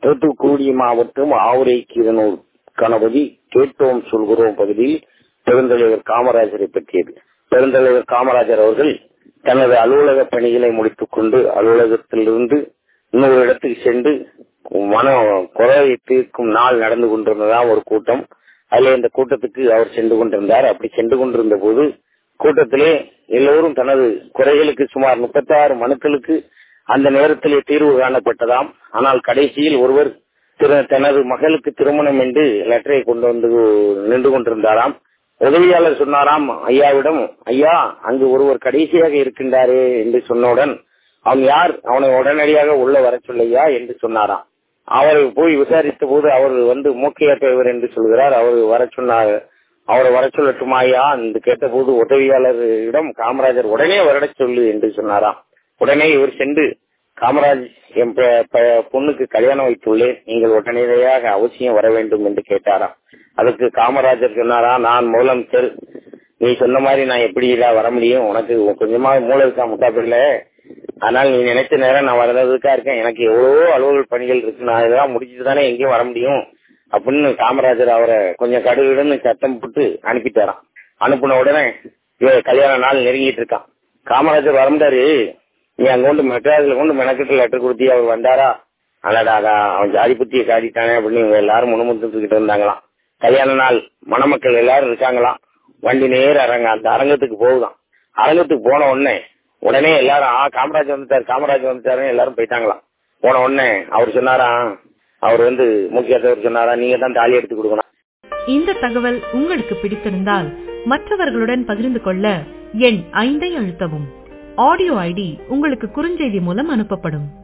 தூத்துக்குடி மாவட்டம் ஆவுரை கீரனூர் கணபதி கேட்டோம் சொல்கிறோம் பகுதியில் பெருந்தலைவர் காமராஜரை பற்றியது பெருந்தலைவர் காமராஜர் அவர்கள் தனது அலுவலக பணிகளை முடித்துக் கொண்டு அலுவலகத்திலிருந்து இன்னொரு இடத்துக்கு சென்று மன குறையை தீர்க்கும் நாள் நடந்து கொண்டிருந்ததா ஒரு கூட்டம் அதுல இந்த கூட்டத்துக்கு அவர் சென்று கொண்டிருந்தார் அப்படி சென்று கொண்டிருந்த போது கூட்டத்திலே எல்லோரும் தனது குறைகளுக்கு சுமார் முப்பத்தி ஆறு மனுக்களுக்கு அந்த நேரத்திலே தீர்வு காணப்பட்டதாம் ஆனால் கடைசியில் ஒருவர் தனது மகளுக்கு திருமணம் என்று லெட்டரை கொண்டு வந்து நின்று கொண்டிருந்தாராம் உதவியாளர் சொன்னாராம் ஐயாவிடம் ஐயா அங்கு ஒருவர் கடைசியாக இருக்கின்றாரே என்று சொன்னவுடன் அவன் யார் அவனை உடனடியாக உள்ள வர சொல்லையா என்று சொன்னாராம் அவர் போய் விசாரித்த போது அவர் வந்து மூக்கையா தேவர் என்று சொல்கிறார் அவர் வர சொன்னார் அவரை வர சொல்லட்டுமா ஐயா என்று கேட்டபோது உதவியாளரிடம் காமராஜர் உடனே வரட சொல்லு என்று சொன்னாராம் உடனே இவர் சென்று காமராஜ் என் பொண்ணுக்கு கல்யாணம் வைத்துள்ளேன் நீங்கள் உடனடியாக அவசியம் வர வேண்டும் என்று கேட்டாராம் அதுக்கு காமராஜர் சொன்னாரா நான் முதலமைச்சர் நீ சொன்ன மாதிரி நான் எப்படி வர முடியும் உனக்கு கொஞ்சமா மூளை இருக்கா முட்டாப்பில்ல ஆனால் நீ நினைச்ச நேரம் நான் வரதுக்கா இருக்கேன் எனக்கு எவ்வளவோ அலுவல் பணிகள் இருக்கு நான் இதெல்லாம் முடிச்சுட்டு தானே எங்கேயும் வர முடியும் அப்படின்னு காமராஜர் அவரை கொஞ்சம் கடுகுன்னு சத்தம் போட்டு அனுப்பிட்டாராம் அனுப்பின உடனே கல்யாண நாள் நெருங்கிட்டு இருக்கான் காமராஜர் வரமுட்டாரு நீ அங்க கொண்டு மெட்ராஸ்ல கொண்டு மெனக்கிட்டு லெட்டர் கொடுத்தி அவர் வந்தாரா அடாடா அவன் ஜாதி புத்தியை காட்டிட்டானே அப்படின்னு இவங்க எல்லாரும் முணுமுத்துக்கிட்டு இருந்தாங்களாம் கல்யாண நாள் மணமக்கள் எல்லாரும் இருக்காங்களாம் வண்டி நேர அரங்க அந்த அரங்கத்துக்கு போகுதான் அரங்கத்துக்கு போன உடனே உடனே எல்லாரும் ஆ காமராஜ் வந்துட்டாரு காமராஜ் வந்துட்டாருன்னு எல்லாரும் போயிட்டாங்களாம் போன உடனே அவர் சொன்னாரா அவர் வந்து முக்கியத்தவர் சொன்னாரா நீங்க தான் தாலி எடுத்து கொடுக்கணும் இந்த தகவல் உங்களுக்கு பிடித்திருந்தால் மற்றவர்களுடன் பகிர்ந்து கொள்ள எண் ஐந்தை அழுத்தவும் ஆடியோ ஐடி உங்களுக்கு குறுஞ்செய்தி மூலம் அனுப்பப்படும்